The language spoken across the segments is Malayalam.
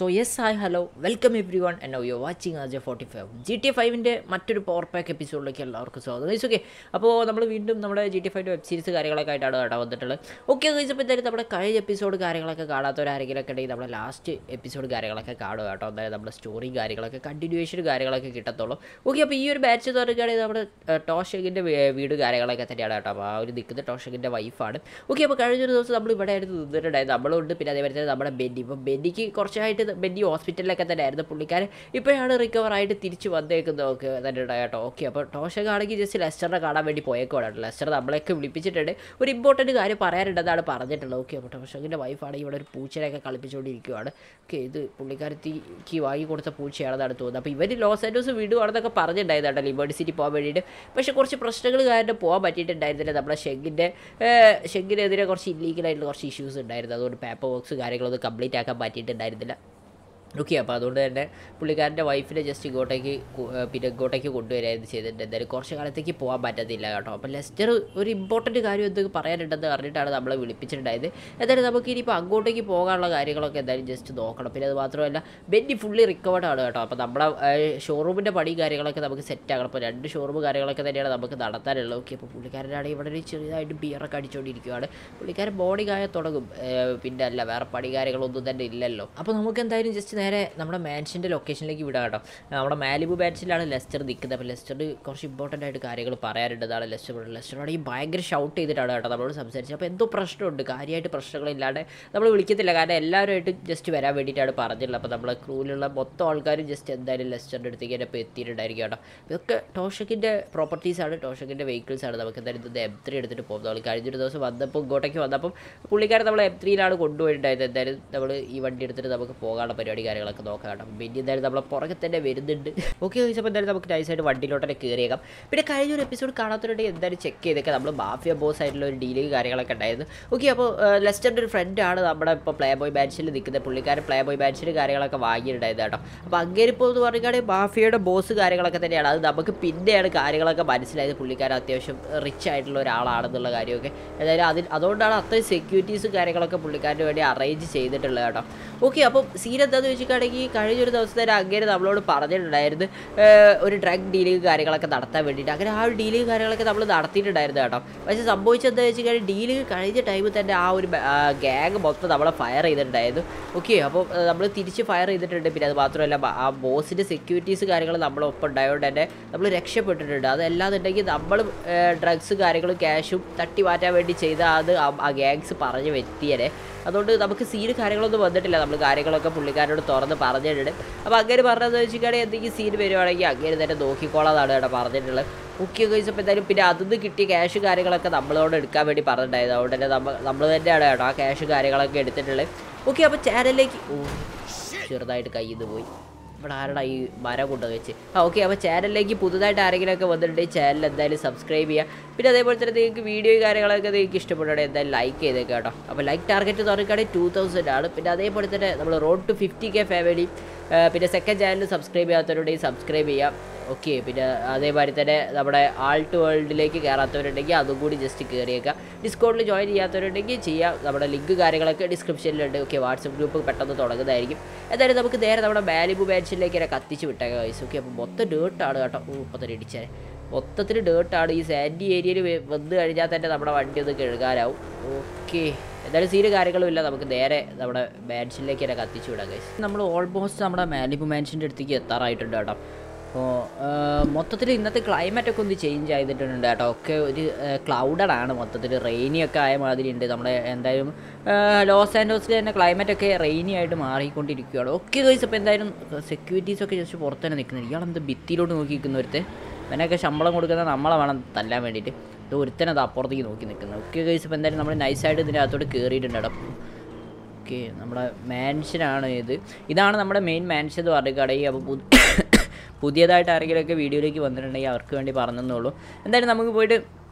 So yes hi hello welcome everyone and you watching ആജ് ഫോർട്ടി ഫൈവ് ജി ടി ഫൈവിൻ്റെ മറ്റൊരു പവർ പാക്ക് എപ്പിസോഡിലേക്ക് എല്ലാവർക്കും സ്വാഗതം ഗൈസ് ഓക്കെ അപ്പോൾ നമ്മൾ വീണ്ടും നമ്മുടെ G T five web series കാര്യങ്ങളൊക്കെ ആയിട്ടാണ് കേട്ടോ വന്നിട്ടുള്ളത് ഓക്കെ ഗൈസ് അപ്പോൾ എന്തായാലും നമ്മുടെ കഴിഞ്ഞ എപ്പിസോഡ് കാര്യങ്ങളൊക്കെ കാണാത്തവരാരെങ്കിലൊക്കെ ഉണ്ടെങ്കിൽ നമ്മുടെ ലാസ്റ്റ് എപ്പിസോഡ് കാര്യങ്ങളൊക്കെ കാണുക കേട്ടോ എന്തായാലും നമ്മുടെ സ്റ്റോറി കാര്യങ്ങളൊക്കെ കണ്ടിന്യൂവേഷൻ കാര്യങ്ങളൊക്കെ കിട്ടത്തുള്ളൂ ഓക്കെ അപ്പോൾ ഈ ഒരു ബാച്ച് എന്ന് പറയുകയാണെങ്കിൽ നമ്മുടെ ടോഷകിൻ്റെ വീട് കാര്യങ്ങളൊക്കെ തന്നെയാണ് കേട്ടോ അപ്പോൾ ആ ഒരു നിൽക്കുന്ന ടോഷകിൻ്റെ വൈഫാണ് ഓക്കെ അപ്പോൾ കഴിഞ്ഞൊരു ദിവസം നമ്മൾ ഇവിടെ ആയിരുന്നു നിന്നിട്ടുണ്ടായിരുന്നു നമ്മളുണ്ട് പിന്നെ അതേപോലെ തന്നെ നമ്മുടെ ബെന്നി ഇപ്പം ബെന്നിക്ക് കുറച്ചായിട്ട് ബെന്നി ഹോസ്പിറ്റലിലൊക്കെ തന്നെ ആയിരുന്നു പുള്ളിക്കാരൻ ഇപ്പോഴാണ് റിക്കവർ ആയിട്ട് തിരിച്ച് വന്നേക്കുന്നത് ഒക്കെ തന്നെ ഉണ്ടായി കേട്ടോ ഓക്കെ അപ്പോൾ ടോഷക ആണെങ്കിൽ ജസ്റ്റ് ലെസ്റ്ററിനെ കാണാൻ വേണ്ടി പോയേക്കുവാണ് കേട്ടോ ലെസ്റ്റർ നമ്മളെയൊക്കെ വിളിപ്പിച്ചിട്ടുണ്ട് ഒരു ഇമ്പോർട്ടൻറ്റ് കാര്യം പറയാനുണ്ടെന്നാണ് പറഞ്ഞിട്ടുള്ളത് ഓക്കെ അപ്പോൾ ടോഷകിൻ്റെ വൈഫാണെങ്കിൽ ഇവിടെ ഒരു പൂച്ചനെയൊക്കെ കളിപ്പിച്ചുകൊണ്ടിരിക്കുകയാണ് ഓക്കെ ഇത് പുള്ളിക്കാരത്തിക്ക് വാങ്ങി കൊടുത്ത പൂച്ചയാണെന്നാണ് തോന്നുന്നത് അപ്പോൾ ഇവർ ലോസ് ആൻഡോസ് വിടുവാണെന്നൊക്കെ പറഞ്ഞിട്ടുണ്ടായിരുന്നു കേട്ടോ ലിബേർഡ് സിറ്റി പോകാൻ വേണ്ടിയിട്ട് പക്ഷേ കുറച്ച് പ്രശ്നങ്ങൾ കാരണം പോകാൻ പറ്റിയിട്ടുണ്ടായിരുന്നില്ല നമ്മുടെ ഷെങ്കിൻ്റെ ഷെങ്കിനെതിരെ കുറച്ച് ഇല്ലീഗലായിട്ടുള്ള കുറച്ച് ഇഷ്യൂസ് ഉണ്ടായിരുന്നു അതുകൊണ്ട് പേപ്പർ വർക്ക്സ് കാര്യങ്ങളൊന്നും കംപ്ലീറ്റ് ആക്കാൻ പറ്റിയിട്ടുണ്ടായിരുന്നില്ല ഓക്കെ അപ്പോൾ അതുകൊണ്ട് തന്നെ പുള്ളിക്കാരൻ്റെ വൈഫിനെ ജസ്റ്റ് ഇങ്ങോട്ടേക്ക് കു- ഏഹ് പിന്നെ ഇങ്ങോട്ടേക്ക് കൊണ്ടുവരായിരുന്നു ചെയ്തിട്ടുണ്ട് എന്തായാലും കുറച്ച് കാലത്തേക്ക് പോകാൻ പറ്റത്തില്ല കേട്ടോ അപ്പോൾ ലെസ്റ്റർ ഒരു ഇമ്പോർട്ടൻറ്റ് കാര്യം എന്ത് പറയാനുണ്ടെന്ന് പറഞ്ഞിട്ടാണ് നമ്മളെ വിളിപ്പിച്ചിട്ടുണ്ടായത് എന്തായാലും നമുക്ക് ഇനിയിപ്പോൾ അങ്ങോട്ടേക്ക് പോകാനുള്ള കാര്യങ്ങളൊക്കെ എന്തായാലും ജസ്റ്റ് നോക്കണം പിന്നെ അത് മാത്രമല്ല ബെന്നി ഫുള്ളി റിക്കവേർഡ് ആണ് കേട്ടോ അപ്പോൾ നമ്മുടെ ഷോറൂമിൻ്റെ പണി കാര്യങ്ങളൊക്കെ നമുക്ക് സെറ്റ് ആകണം അപ്പോൾ രണ്ട് ഷോറൂം കാര്യങ്ങളൊക്കെ തന്നെയാണ് നമുക്ക് നടത്താനുള്ളത് ഓക്കെ അപ്പോൾ പുള്ളിക്കാരനാണെങ്കിൽ ഇവിടെ ഒരു ചെറിയതായിട്ട് ബിയറൊക്കെ അടിച്ചുകൊണ്ടിരിക്കുകയാണ് പുള്ളിക്കാരൻ ബോഡി കായ തുടങ്ങും ഏഹ് പിന്നെ അല്ല വേറെ പണി കാര്യങ്ങളൊന്നും തന്നെ ഇല്ലല്ലോ അപ്പോൾ നമുക്ക് എന്തായാലും ജസ്റ്റ് നേരെ നമ്മുടെ മാൻഷൻ്റെ ലൊക്കേഷനിലേക്ക് വിടാം കേട്ടോ നമ്മുടെ മാലിബു മാൻഷനിലാണ് ലെസ്റ്റർ നിൽക്കുന്നത് അപ്പോൾ ലെസ്റ്ററിന് കുറച്ച് ഇമ്പോർട്ടൻ്റ് ആയിട്ട് കാര്യങ്ങൾ പറയാനുള്ളതാണ് ലെസ്റ്റർ ലെസ്റ്ററാണെങ്കിൽ ഭയങ്കര ഷൗട്ട് ചെയ്തിട്ടാണ് കേട്ടോ നമ്മളോട് സംസാരിച്ചത് അപ്പോൾ എന്തോ പ്രശ്നമുണ്ട് കാര്യമായിട്ട് പ്രശ്നങ്ങളില്ലാണ്ട് നമ്മൾ വിളിക്കത്തില്ല കാരണം എല്ലാവരുമായിട്ട് ജസ്റ്റ് വരാൻ വേണ്ടിയിട്ടാണ് പറഞ്ഞിട്ടുള്ളത് അപ്പോൾ നമ്മളെ ക്രൂവിലുള്ള മൊത്തം ആൾക്കാരും ജസ്റ്റ് എന്തായാലും ലെസ്റ്ററിൻ്റെ അടുത്തേക്ക് തന്നെ ഇപ്പോൾ എത്തിയിട്ടുണ്ടായിരിക്കും കേട്ടോ ഇതൊക്കെ ടോഷക്കിൻ്റെ പ്രോപ്പർട്ടീസാണ് ടോഷക്കിൻ്റെ വെഹിക്കിൾസ് ആണ് നമുക്ക് എന്തായാലും ഇത് എം ത്രീ എടുത്തിട്ട് പോകുന്നത് നമ്മൾ കഴിഞ്ഞൊരു ദിവസം വന്നപ്പോൾ ഇങ്ങോട്ടേക്ക് വന്നപ്പം പുള്ളിക്കാരൻ നമ്മൾ എം ത്രീയിലാണ് കൊണ്ടുപോയിട്ടുണ്ടായത് എന്തായാലും നമ്മൾ ഈ വണ്ടി എടുത്തിട്ട് നമുക്ക് പോകാനുള്ള പരിപാടി കാര്യങ്ങളൊക്കെ നോക്കാം കേട്ടോ അപ്പം പിന്നെ എന്തായാലും നമ്മളെ പുറകെ തന്നെ വരുന്നുണ്ട് ഓക്കെ ചോദിച്ചപ്പോൾ എന്തായാലും നമുക്ക് നൈസായിട്ട് വണ്ടിയിലോട്ടെ കയറിയേക്കാം പിന്നെ കഴിഞ്ഞൊരു എപ്പിസോഡ് കാണാത്തവരുണ്ടെങ്കിൽ എന്തായാലും ചെക്ക് ചെയ്തേക്കാം നമ്മൾ മാഫിയ ബോസ് ആയിട്ടുള്ള ഒരു ഡീലിംഗ് കാര്യങ്ങളൊക്കെ ഉണ്ടായിരുന്നു ഓക്കെ അപ്പോൾ ലെസ്റ്ററിൻ്റെ ഒരു ഫ്രണ്ടാണ് നമ്മുടെ ഇപ്പോൾ പ്ലേ ബോയ് ബാൻസിൽ നിൽക്കുന്നത് പുള്ളിക്കാരൻ പ്ലേ ബോയ് ബാൻസിൽ കാര്യങ്ങളൊക്കെ വാങ്ങിയിട്ടുണ്ടായത് കേട്ടോ അപ്പോൾ അങ്ങനെ ഇപ്പോൾ എന്ന് പറയുകയാണെങ്കിൽ മാഫിയയുടെ ബോസ് കാര്യങ്ങളൊക്കെ തന്നെയാണ് അത് നമുക്ക് പിന്നെയാണ് കാര്യങ്ങളൊക്കെ മനസ്സിലായത് പുള്ളിക്കാരൻ അത്യാവശ്യം റിച്ച് ആയിട്ടുള്ള ഒരാളാണെന്നുള്ള കാര്യമൊക്കെ ഏതായാലും അതിൽ അതുകൊണ്ടാണ് അത്രയും സെക്യൂരിറ്റീസും കാര്യങ്ങളൊക്കെ പുള്ളിക്കാരന് വേണ്ടി അറേഞ്ച് ചെയ്തിട്ടുള്ളത് കേട്ടോ ഓക്കെ അപ്പോൾ സീൻ എന്താണെന്ന് വെച്ചിട്ടാണെങ്കിൽ കഴിഞ്ഞൊരു ദിവസത്തെ അങ്ങനെ നമ്മളോട് പറഞ്ഞിട്ടുണ്ടായിരുന്നു ഏഹ്, ഒരു ഡ്രഗ് ഡീലിംഗ് കാര്യങ്ങളൊക്കെ നടത്താൻ വേണ്ടിയിട്ട് അങ്ങനെ ആ ഒരു ഡീലിംഗ് കാര്യങ്ങളൊക്കെ നമ്മൾ നടത്തിയിട്ടുണ്ടായിരുന്നു കേട്ടോ പക്ഷേ സംഭവിച്ചെന്താ വെച്ച് കഴിഞ്ഞാൽ ഡീലിംഗ് കഴിഞ്ഞ ടൈമിൽ തന്നെ ആ ഒരു ഗ്യാങ് മൊത്തം നമ്മളെ ഫയർ ചെയ്തിട്ടുണ്ടായിരുന്നു ഓക്കെ അപ്പോൾ നമ്മൾ തിരിച്ച് ഫയർ ചെയ്തിട്ടുണ്ട് പിന്നെ അത് മാത്രമല്ല ബ- ആ ബോസിൻ്റെ സെക്യൂരിറ്റീസ് കാര്യങ്ങൾ നമ്മളൊപ്പം ഉണ്ടായതുകൊണ്ട് തന്നെ നമ്മൾ രക്ഷപ്പെട്ടിട്ടുണ്ട് അതല്ലാന്നുണ്ടെങ്കിൽ നമ്മൾ ഡ്രഗ്സ് കാര്യങ്ങളും ക്യാഷും തട്ടി മാറ്റാൻ വേണ്ടി ചെയ്ത അത് ആ- ആ ഗ്യാങ്സ് പറഞ്ഞ് വ്യക്തിയെ അതുകൊണ്ട് നമുക്ക് സീന് കാര്യങ്ങളൊന്നും വന്നിട്ടില്ല നമ്മൾ കാര്യങ്ങളൊക്കെ പുള്ളിക്കാരോട് തുറന്ന് പറഞ്ഞിട്ടുണ്ട് അപ്പോൾ അങ്ങനെ പറഞ്ഞതെന്ന് വെച്ചിട്ടുണ്ടെങ്കിൽ എന്തെങ്കിലും സീൻ വരുവാണെങ്കിൽ അങ്ങനെ തന്നെ നോക്കിക്കോളാന്നാണ് കേട്ടോ പറഞ്ഞിട്ടുള്ളത് മുഖ്യ കഴിച്ചപ്പോൾ എന്തായാലും പിന്നെ അതിൽ കിട്ടിയ ക്യാഷ് കാര്യങ്ങളൊക്കെ നമ്മളോട് എടുക്കാൻ വേണ്ടി പറഞ്ഞിട്ടുണ്ടായത് അതുകൊണ്ട് തന്നെ നമ്മൾ നമ്മൾ തന്നെയാണ് കേട്ടോ ആ ക്യാഷ് കാര്യങ്ങളൊക്കെ എടുത്തിട്ടുള്ളത് ഓക്കെ അപ്പോൾ ചാനലിലേക്ക് ഓ ചെറുതായിട്ട് കയ്യിൽ നിന്ന് പോയി ഇവിടെ ആരുടെ ഈ മരം കൊണ്ട് വെച്ച് ആ ഓക്കെ അപ്പോൾ ചാനലിലേക്ക് പുതുതായിട്ട് ആരെങ്കിലുമൊക്കെ വന്നിട്ടുണ്ടെങ്കിൽ ചാനൽ എന്തായാലും സബ്സ്ക്രൈബ് ചെയ്യുക പിന്നെ അതേപോലെ തന്നെ നിങ്ങൾക്ക് വീഡിയോ കാര്യങ്ങളൊക്കെ നിങ്ങൾക്ക് ഇഷ്ടപ്പെടുകയാണെങ്കിൽ എന്തായാലും ലൈക്ക് ചെയ്തേക്കാം കേട്ടോ അപ്പോൾ ലൈക്ക് ടാർഗറ്റ് തുറക്കുകയാണെങ്കിൽ ടു തൗസൻഡ് ആണ് പിന്നെ അതേപോലെ തന്നെ നമ്മൾ road to fifty K family പിന്നെ സെക്കൻഡ് ചാനൽ സബ്സ്ക്രൈബ് ചെയ്യാത്തവരുണ്ടെങ്കിൽ സബ്സ്ക്രൈബ് ചെയ്യാം ഓക്കെ പിന്നെ അതേമാതിരി തന്നെ നമ്മുടെ ആൾട്ട് വേൾഡിലേക്ക് കയറാത്തവരുണ്ടെങ്കിൽ അതും കൂടി ജസ്റ്റ് കയറിയേക്കാം ഡിസ്കൗണ്ടിൽ ജോയിൻ ചെയ്യാത്തവരുണ്ടെങ്കിൽ ചെയ്യാം നമ്മുടെ ലിങ്ക് കാര്യങ്ങളൊക്കെ ഡിസ്ക്രിപ്ഷനിലുണ്ട് ഓക്കെ വാട്സപ്പ് ഗ്രൂപ്പ് പെട്ടെന്ന് തുടങ്ങുന്നതായിരിക്കും എന്തായാലും നമുക്ക് നേരെ നമ്മുടെ മാലിബു ബാൻസിലേക്ക് തന്നെ കത്തിച്ച് വിട്ടേക്കാം ഗൈസ് ഓക്കെ അപ്പോൾ മൊത്തം ഡേർട്ടാണ് കേട്ടോ ഓ ഇപ്പം തന്നെ ഇടിച്ചേ മൊത്തത്തിൽ ഡേർട്ടാണ് ഈ സാൻഡി ഏരിയയിൽ വന്നു കഴിഞ്ഞാൽ തന്നെ നമ്മുടെ വണ്ടി ഒന്ന് കഴുകാനാവും ഓക്കെ എന്തായാലും സീന് കാര്യങ്ങളും ഇല്ല നമുക്ക് നേരെ നമ്മുടെ മാൻഷനിലേക്ക് തന്നെ കത്തിച്ചു വിടാം ഗൈസ് നമ്മൾ ഓൾമോസ്റ്റ് നമ്മുടെ മാലിബു മാൻഷൻ്റെ അടുത്തേക്ക് എത്താറായിട്ടുണ്ട് കേട്ടോ അപ്പോൾ മൊത്തത്തിൽ ഇന്നത്തെ ക്ലൈമറ്റ് ഒക്കെ ഒന്ന് ചേഞ്ച് ചെയ്തിട്ടുണ്ട് കേട്ടോ ഒക്കെ ഒരു ക്ലൗഡഡ് ആണ് മൊത്തത്തിൽ റെയിനി ഒക്കെ ആയ മാതിരി ഉണ്ട് നമ്മുടെ എന്തായാലും ആ, ലോസ് ആൻഡോസിൽ തന്നെ ക്ലൈമറ്റ് ഒക്കെ റെയിനി ആയിട്ട് മാറിക്കൊണ്ടിരിക്കുകയാണ് ഓക്കെ ഗൈസ് അപ്പോൾ എന്തായാലും സെക്യൂരിറ്റീസ് ഒക്കെ ജസ്റ്റ് പുറത്ത് തന്നെ നിൽക്കുന്നത് ഇയാളെന്ത് ഭിത്തിയിലോട്ട് നോക്കി നിൽക്കുന്ന ഒരുത്തെ ഇവനൊക്കെ ശമ്പളം കൊടുക്കുന്ന നമ്മളെ വേണം തല്ലാൻ വേണ്ടിയിട്ട് ഇത് ഒരുത്തനത് അപ്പുറത്തേക്ക് നോക്കി നിൽക്കുന്നത് ഓക്കെ ഗൈസ് ഇപ്പോൾ എന്തായാലും നമ്മൾ നൈസായിട്ട് ഇതിൻ്റെ അകത്തോട്ട് കയറിയിട്ടുണ്ട് കേട്ടോ ഓക്കെ നമ്മുടെ മാൻഷനാണ് ഇത് ഇതാണ് നമ്മുടെ മെയിൻ മാൻഷൻ എന്ന് പറയുകയാണെങ്കിൽ അപ്പോൾ പുതു പുതിയതായിട്ട് ആരെങ്കിലുമൊക്കെ വീഡിയോയിലേക്ക് വന്നിട്ടുണ്ടെങ്കിൽ അവർക്ക് വേണ്ടി പറഞ്ഞെന്നുള്ളൂ എന്തായാലും നമുക്ക് പോയിട്ട്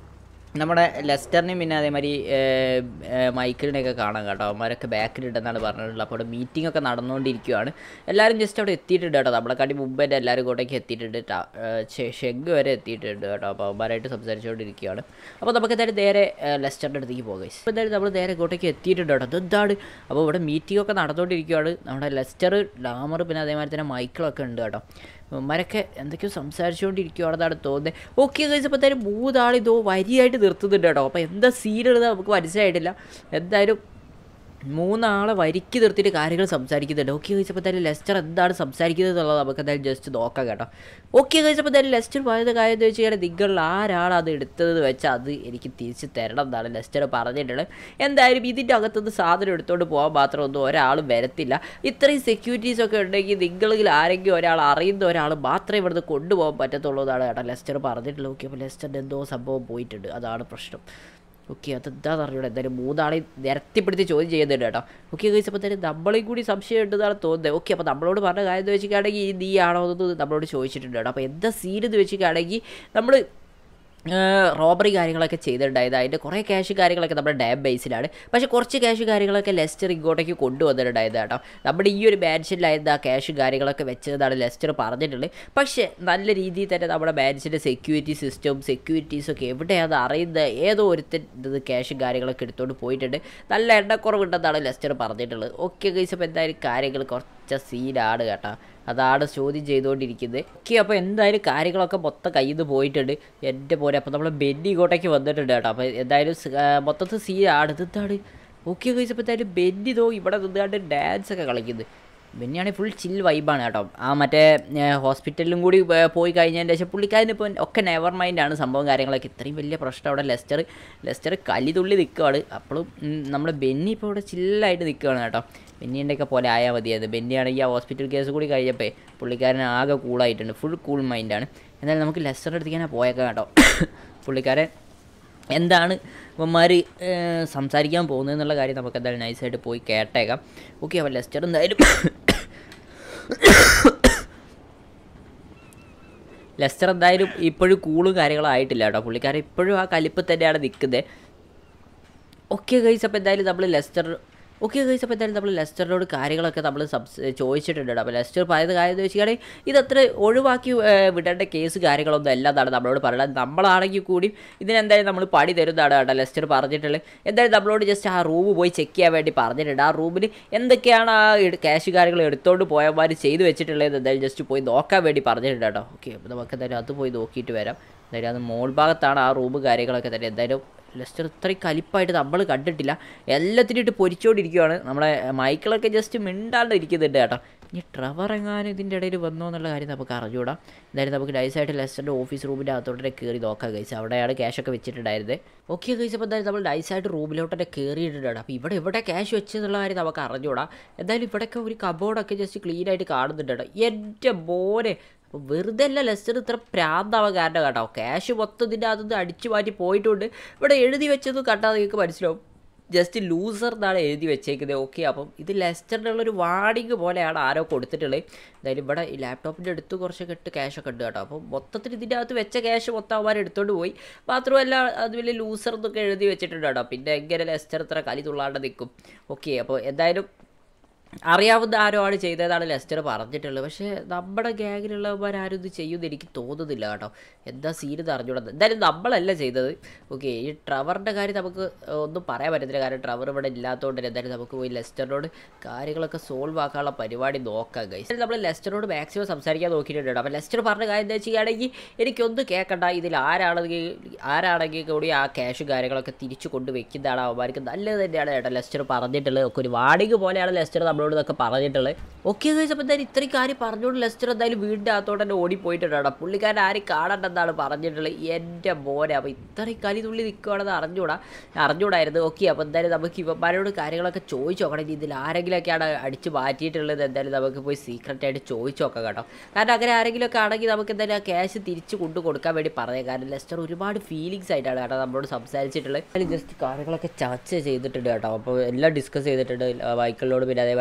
നമ്മുടെ ലെസ്റ്ററിനെയും പിന്നെ അതേമാതിരി ഏഹ്, ഏഹ്, മൈക്കിളിനെയൊക്കെ കാണാം കേട്ടോ അവന്മാരൊക്കെ ബാക്കിലുണ്ടെന്നാണ് പറഞ്ഞിട്ടുള്ളത് അപ്പോൾ അവിടെ മീറ്റിംഗ് ഒക്കെ നടന്നുകൊണ്ടിരിക്കുകയാണ് എല്ലാവരും ജസ്റ്റ് അവിടെ എത്തിയിട്ടുണ്ട് കേട്ടോ നമ്മളെക്കാട്ടി മുമ്പ് തന്നെ എല്ലാവരും ഇങ്ങോട്ടേക്ക് എത്തിയിട്ടുണ്ട് ടാ- ഏഹ്, ഷെ- ഷെഗ് വരെ എത്തിയിട്ടുണ്ട് കേട്ടോ അപ്പോൾ അവന്മാരായിട്ട് സംസാരിച്ചുകൊണ്ടിരിക്കുകയാണ് അപ്പോൾ നമുക്ക് എന്തായാലും നേരെ ഏഹ്, ലെസ്റ്ററിൻ്റെ അടുത്തേക്ക് പോകാം അപ്പോൾ എന്തായാലും നമ്മൾ നേരെ ഇങ്ങോട്ടേക്ക് എത്തിയിട്ടുണ്ട് കേട്ടോ അതെന്താണ് അപ്പോൾ ഇവിടെ മീറ്റിംഗ് ഒക്കെ നടന്നുകൊണ്ടിരിക്കുകയാണ് നമ്മുടെ ലെസ്റ്റർ ഡാമർ പിന്നെ അതേമാതിരി തന്നെ മൈക്കിളൊക്കെ ഉണ്ട് കേട്ടോ ഇവന്മാരൊക്കെ എന്തൊക്കെയോ സംസാരിച്ചുകൊണ്ടിരിക്കുകയാണെന്നാണ് തോന്നുന്നത് ഓക്കെ ഗൈസ് അപ്പോൾ എന്തായാലും മൂന്നാൾ ഇതോ വരിയായിട്ട് നിർത്തുന്നുണ്ട് കേട്ടോ അപ്പോൾ എന്താ സീനുള്ളത് നമുക്ക് മനസ്സിലായിട്ടില്ല എന്തായാലും മൂന്നാളെ വരിക്ക് നിർത്തിയിട്ട് കാര്യങ്ങൾ സംസാരിക്കുന്നുണ്ട് ഓക്കെ കഴിച്ചപ്പോൾ എന്തായാലും ലെസ്റ്റർ എന്താണ് സംസാരിക്കുന്നത് എന്നുള്ളത് നമുക്ക് എന്തായാലും ജസ്റ്റ് നോക്കാം കേട്ടോ ഓക്കെ കഴിച്ചപ്പോൾ എന്തായാലും ലെസ്റ്റർ പറയുന്ന കാര്യം എന്ന് വെച്ച് കഴിഞ്ഞാൽ നിങ്ങളിൽ ആരാണ് അത് എടുത്തത് വെച്ചാൽ അത് എനിക്ക് തിരിച്ച് തരണം എന്നാണ് ലെസ്റ്റർ പറഞ്ഞിട്ടുള്ളത് എന്തായാലും ഇതിൻ്റെ അകത്തുനിന്ന് സാധനം എടുത്തുകൊണ്ട് പോകാൻ മാത്രമൊന്നും ഒരാളും വരത്തില്ല ഇത്രയും സെക്യൂരിറ്റീസ് ഒക്കെ ഉണ്ടെങ്കിൽ നിങ്ങളിൽ ആരെങ്കിലും ഒരാൾ അറിയുന്ന ഒരാൾ മാത്രമേ ഇവിടുന്ന് കൊണ്ടുപോകാൻ പറ്റത്തുള്ളൂ എന്നാണ് കേട്ടോ ലെസ്റ്റർ പറഞ്ഞിട്ടുള്ളത് ഓക്കെ അപ്പോൾ ലെസ്റ്ററിൻ്റെ എന്തോ സംഭവം പോയിട്ടുണ്ട് അതാണ് പ്രശ്നം ഓക്കെ അതെന്താണെന്ന് അറിഞ്ഞൂടെ എന്തായാലും മൂന്നാളെ നിരത്തിപ്പെടുത്തി ചോദ്യം ചെയ്യുന്നുണ്ട് കേട്ടോ ഓക്കെ കഴിച്ച് അപ്പോൾ തന്നെ നമ്മളെയും കൂടി സംശയം ഉണ്ടെന്നാണ് തോന്നുന്നത് ഓക്കെ അപ്പോൾ നമ്മളോട് പറഞ്ഞ കാര്യം എന്ന് വെച്ചിട്ടാണെങ്കിൽ നീ ആണോ എന്ന് നമ്മളോട് ചോദിച്ചിട്ടുണ്ട് കേട്ടോ അപ്പോൾ എന്താ സീൻ എന്ന് വെച്ചിട്ടാണെങ്കിൽ നമ്മൾ റോബറി കാര്യങ്ങളൊക്കെ ചെയ്തിട്ടുണ്ടായത് അതിൻ്റെ കുറേ ക്യാഷ് കാര്യങ്ങളൊക്കെ നമ്മുടെ ഡാം ബേസിലാണ് പക്ഷേ കുറച്ച് ക്യാഷ് കാര്യങ്ങളൊക്കെ ലെസ്റ്റർ ഇങ്ങോട്ടേക്ക് കൊണ്ടുവന്നിട്ടുണ്ടായത് കേട്ടോ നമ്മുടെ ഈ ഒരു മാൻഷനിലായിരുന്നു ആ ക്യാഷ് കാര്യങ്ങളൊക്കെ വെച്ചതെന്നാണ് ലെസ്റ്റർ പറഞ്ഞിട്ടുള്ളത് പക്ഷേ നല്ല രീതിയിൽ തന്നെ നമ്മുടെ മാൻഷൻ്റെ സെക്യൂരിറ്റി സിസ്റ്റവും സെക്യൂരിറ്റീസൊക്കെ എവിടെയാണ് അറിയുന്നത് ഏതോ ഒരുത്തൻ ഇത് ക്യാഷും കാര്യങ്ങളൊക്കെ എടുത്തുകൊണ്ട് പോയിട്ടുണ്ട് നല്ല എണ്ണക്കുറവുണ്ടെന്നാണ് ലെസ്റ്റർ പറഞ്ഞിട്ടുള്ളത് ഓക്കെ ഗൈസ് അപ്പോൾ എന്തായാലും കാര്യങ്ങൾ കുറച്ച് സീനാണ് കേട്ടോ അതാണ് ചോദ്യം ചെയ്തുകൊണ്ടിരിക്കുന്നത് ഓക്കെ അപ്പോൾ എന്തായാലും കാര്യങ്ങളൊക്കെ മൊത്തം കയ്യിൽ നിന്ന് പോയിട്ടുണ്ട് എൻ്റെ പോലെ അപ്പോൾ നമ്മൾ ബെന്നി ഇങ്ങോട്ടേക്ക് വന്നിട്ടുണ്ട് കേട്ടോ അപ്പോൾ എന്തായാലും സ്- ആ, മൊത്തത്തിൽ സീനാണ് ഇതെന്താണ് ഓക്കെ കഴിച്ച് അപ്പോൾ എന്തായാലും ബെന്നി തോ ഇവിടെ നിന്നാണ്ട് ഡാൻസ് ഒക്കെ കളിക്കുന്നത് ബെന്നിയാണെങ്കിൽ ഫുൾ ചിൽ വൈബാണ് കേട്ടോ ആ മറ്റേ ഹോസ്പിറ്റലിലും കൂടി ഏ, പോയി കഴിഞ്ഞതിന് ശേഷം പുള്ളിക്കാരന് ഇപ്പോൾ ഒക്കെ നെവർ മൈൻഡാണ് സംഭവം കാര്യങ്ങളൊക്കെ ഇത്രയും വലിയ പ്രശ്നം അവിടെ ലെസ്റ്റർ ലെസ്റ്റർ കലിതുള്ളി നിൽക്കുകയാണ് അപ്പോഴും നമ്മുടെ ബെന്നി ഇപ്പോൾ ഇവിടെ ചില്ലായിട്ട് നിൽക്കുകയാണ് കേട്ടോ ബെന്നിയുടെയൊക്കെ പോലെ ആയാൽ മതിയായിരുന്നു ബെന്നിയാണെങ്കിൽ ആ ഹോസ്പിറ്റൽ കേസ് കൂടി കഴിഞ്ഞപ്പോൾ പുള്ളിക്കാരൻ ആകെ കൂളായിട്ടുണ്ട് ഫുൾ കൂൾ മൈൻഡാണ് എന്തായാലും നമുക്ക് ലെസ്റ്ററിൻ്റെ അടുത്തേക്ക് തന്നെ പോയേക്കാം കേട്ടോ പുള്ളിക്കാരൻ എന്താണ് ഇവന്മാർ സംസാരിക്കാൻ പോകുന്നത് എന്നുള്ള കാര്യം നമുക്ക് എന്തായാലും നൈസായിട്ട് പോയി കേട്ടേക്കാം ഓക്കെ അപ്പോൾ ലെസ്റ്റർ എന്തായാലും ലെസ്റ്റർ എന്തായാലും ഇപ്പോഴും കൂളും കാര്യങ്ങളും ആയിട്ടില്ല കേട്ടോ പുള്ളിക്കാരൻ ഇപ്പോഴും ആ കലിപ്പ് തന്നെയാണ് നിൽക്കുന്നത് ഓക്കെ ഗൈസ് അപ്പോൾ എന്തായാലും നമ്മൾ ലെസ്റ്റർ ഓക്കെ ഗൈസ് അപ്പോൾ എന്തായാലും നമ്മൾ ലെസ്റ്ററിനോട് കാര്യങ്ങളൊക്കെ നമ്മൾ സംസ് ചോദിച്ചിട്ടുണ്ട് കേട്ടോ അപ്പോൾ ലെസ്റ്റർ പറയുന്ന കാര്യം എന്ന് വെച്ചാൽ ഇതത്ര ഒഴിവാക്കി ഏഹ്, വിടേണ്ട കേസ് കാര്യങ്ങളൊന്നും അല്ല എന്നാണ് നമ്മളോട് പറയുന്നത് നമ്മളാണെങ്കിൽ കൂടി ഇതിനെന്തായാലും നമ്മൾ പണി തരുന്നതാണ് കേട്ടോ ലെസ്റ്റർ പറഞ്ഞിട്ടുള്ളത് എന്തായാലും നമ്മളോട് ജസ്റ്റ് ആ റൂം പോയി ചെക്ക് ചെയ്യാൻ വേണ്ടി പറഞ്ഞിട്ടുണ്ട് ആ റൂമിൽ എന്തൊക്കെയാണ് ആ ക്യാഷ് കാര്യങ്ങൾ എടുത്തുകൊണ്ട് പോയമാർ ചെയ്തു വെച്ചിട്ടുള്ളത് എന്തായാലും ജസ്റ്റ് പോയി നോക്കാൻ വേണ്ടി പറഞ്ഞിട്ടുണ്ട് കേട്ടോ ഓക്കെ അപ്പോൾ നമുക്ക് എന്തായാലും അത് പോയി നോക്കിയിട്ട് വരാം എന്തായാലും അത് മോൾ ഭാഗത്താണ് ആ റൂം കാര്യങ്ങളൊക്കെ തന്നെ എന്തായാലും ലെസ്റ്റർ ഇത്രയും കലിപ്പായിട്ട് നമ്മൾ കണ്ടിട്ടില്ല എല്ലാത്തിനും ഇട്ട് പൊരിച്ചുകൊണ്ടിരിക്കുകയാണ് നമ്മളെ മൈക്കിളൊക്കെ ജസ്റ്റ് മിണ്ടാണ്ട് ഇരിക്കുന്നുണ്ട് കേട്ടോ ഇനി ട്രവർ എങ്ങാനും ഇതിൻ്റെ ഇടയിൽ വന്നോ എന്നുള്ള കാര്യം നമുക്ക് അറിഞ്ഞൂടാ എന്തായാലും നമുക്ക് നൈസായിട്ട് ലെസ്റ്ററിൻ്റെ ഓഫീസ് റൂമിൻ്റെ അകത്തോട്ടേ കയറി നോക്കാം കഴിച്ച് അവിടെയാണ് ക്യാഷൊക്കെ വെച്ചിട്ടുണ്ടായിരുന്നത് ഓക്കെ കഴിച്ചപ്പോൾ എന്തായാലും നമ്മൾ നൈസായിട്ട് റൂമിലോട്ടേ കയറിയിട്ടുണ്ട് അപ്പോൾ ഇവിടെ എവിടെ ക്യാഷ് വെച്ചെന്നുള്ള കാര്യം നമുക്ക് അറിഞ്ഞൂടാ എന്തായാലും ഇവിടെയൊക്കെ ഒരു കബോർഡൊക്കെ ജസ്റ്റ് ക്ലീൻ ആയിട്ട് കാണുന്നുണ്ട് കേട്ടോ എൻ്റെ മോനെ അപ്പോൾ വെറുതെ അല്ല ലെസ്റ്റർ ഇത്ര പ്രാന്താവാൻ കാരണം കേട്ടോ ക്യാഷ് മൊത്തം ഇതിൻ്റെ അകത്തുനിന്ന് അടിച്ചു മാറ്റി പോയിട്ടുണ്ട് ഇവിടെ എഴുതി വെച്ചത് കണ്ടാൽ നിങ്ങൾക്ക് മനസ്സിലാവും ജസ്റ്റ് ലൂസർ എന്നാണ് എഴുതി വെച്ചേക്കുന്നത് ഓക്കെ അപ്പം ഇത് ലെസ്റ്ററിൻ്റെ ഉള്ളൊരു വാണിംഗ് പോലെയാണ് ആരോ കൊടുത്തിട്ടുള്ളത് എന്തായാലും ഇവിടെ ഈ ലാപ്ടോപ്പിൻ്റെ അടുത്ത് കുറച്ചൊക്കെ ഇട്ട് ക്യാഷൊക്കെ ഉണ്ട് കേട്ടോ അപ്പം മൊത്തത്തിൽ ഇതിൻ്റെ അകത്ത് വെച്ച ക്യാഷ് മൊത്തം അവന്മാർ എടുത്തോണ്ട് പോയി മാത്രമല്ല അത് വലിയ ലൂസർ എന്നൊക്കെ എഴുതി വെച്ചിട്ടുണ്ട് കേട്ടോ പിന്നെ എങ്ങനെ ലെസ്റ്റർ ഇത്ര കലി തുള്ളാണ്ട് നിൽക്കും ഓക്കെ അപ്പോൾ എന്തായാലും അറിയാവുന്ന ആരോ ആണ് ചെയ്തതാണ് ലെസ്റ്റർ പറഞ്ഞിട്ടുള്ളത് പക്ഷേ നമ്മുടെ ഗ്യാങ്ങിലുള്ളവർ ആരും ഇത് ചെയ്യുമെന്ന് എനിക്ക് തോന്നുന്നില്ല കേട്ടോ എന്താ സീൻ അറിഞ്ഞൂടാ എന്തായാലും നമ്മളല്ല ചെയ്തത് ഓക്കെ ഈ ട്രവറിൻ്റെ കാര്യം നമുക്ക് ഒന്നും പറയാൻ പറ്റത്തില്ല കാരണം ട്രവർ ഇവിടെ ഇല്ലാത്തതുകൊണ്ട് തന്നെ എന്തായാലും നമുക്ക് പോയി ലെസ്റ്ററിനോട് കാര്യങ്ങളൊക്കെ സോൾവ് ആക്കാനുള്ള പരിപാടി നോക്കാം ഗൈസ് നമ്മൾ ലെസ്റ്ററിനോട് മാക്സിമം സംസാരിക്കാൻ നോക്കിയിട്ടുണ്ട് കേട്ടോ അപ്പോൾ ലെസ്റ്റർ പറഞ്ഞ കാര്യം എന്താ ചെയ്യുകയാണെങ്കിൽ എനിക്കൊന്നും കേൾക്കണ്ട ഇതിൽ ആരാണെങ്കിൽ ആരാണെങ്കിൽ കൂടി ആ ക്യാഷ് കാര്യങ്ങളൊക്കെ തിരിച്ചു കൊണ്ട് വെക്കുന്നതാണ് അവന്മാർക്ക് നല്ലത് തന്നെയാണ് കേട്ടോ ലെസ്റ്റർ പറഞ്ഞിട്ടുള്ളത് ഒക്കെ ഒരു വാടിക പോലെയാണ് ലെസ്റ്റർ നമ്മളോട് ഇതൊക്കെ പറഞ്ഞിട്ടുള്ളത് ഓക്കെ കഴിച്ച് അപ്പോൾ എന്തായാലും ഇത്രയും കാര്യം പറഞ്ഞുകൊണ്ട് ലെസ്റ്റർ എന്തായാലും വീടിൻ്റെ അകത്തോട്ട് തന്നെ ഓടിപ്പോയിട്ടുണ്ട് കേട്ടോ പുള്ളിക്കാരൻ ആരും കാണണ്ടെന്നാണ് പറഞ്ഞിട്ടുള്ളത് എൻ്റെ മോനെ അപ്പോൾ ഇത്രയും കലി തുള്ളി നിൽക്കുകയാണെന്ന് അറിഞ്ഞൂടാ അറിഞ്ഞൂടായിരുന്നു ഓക്കെ അപ്പോൾ എന്തായാലും നമുക്ക് ഇവന്മാരോട് കാര്യങ്ങളൊക്കെ ചോദിച്ചു നോക്കണം ഇതിൽ ആരെങ്കിലുമൊക്കെയാണ് അടിച്ച് മാറ്റിയിട്ടുള്ളത് എന്തായാലും നമുക്ക് പോയി സീക്രട്ട് ആയിട്ട് ചോദിച്ചു നോക്കാം കേട്ടോ കാരണം അങ്ങനെ ആരെങ്കിലുമൊക്കെ ആണെങ്കിൽ നമുക്ക് എന്തായാലും ആ ക്യാഷ് തിരിച്ച് കൊണ്ടു കൊടുക്കാൻ വേണ്ടി പറയാം കാരണം ലെസ്റ്റർ ഒരുപാട് ഫീലിങ്സ് ആയിട്ടാണ് കേട്ടോ നമ്മളോട് സംസാരിച്ചിട്ടുള്ളത് അതിൽ ജസ്റ്റ് കാര്യങ്ങളൊക്കെ ചർച്ച ചെയ്തിട്ടുണ്ട് കേട്ടോ അപ്പോൾ എല്ലാം ഡിസ്കസ് ചെയ്തിട്ടുണ്ട് മൈക്കിളിനോട് പിന്നെ അതേമാതിരി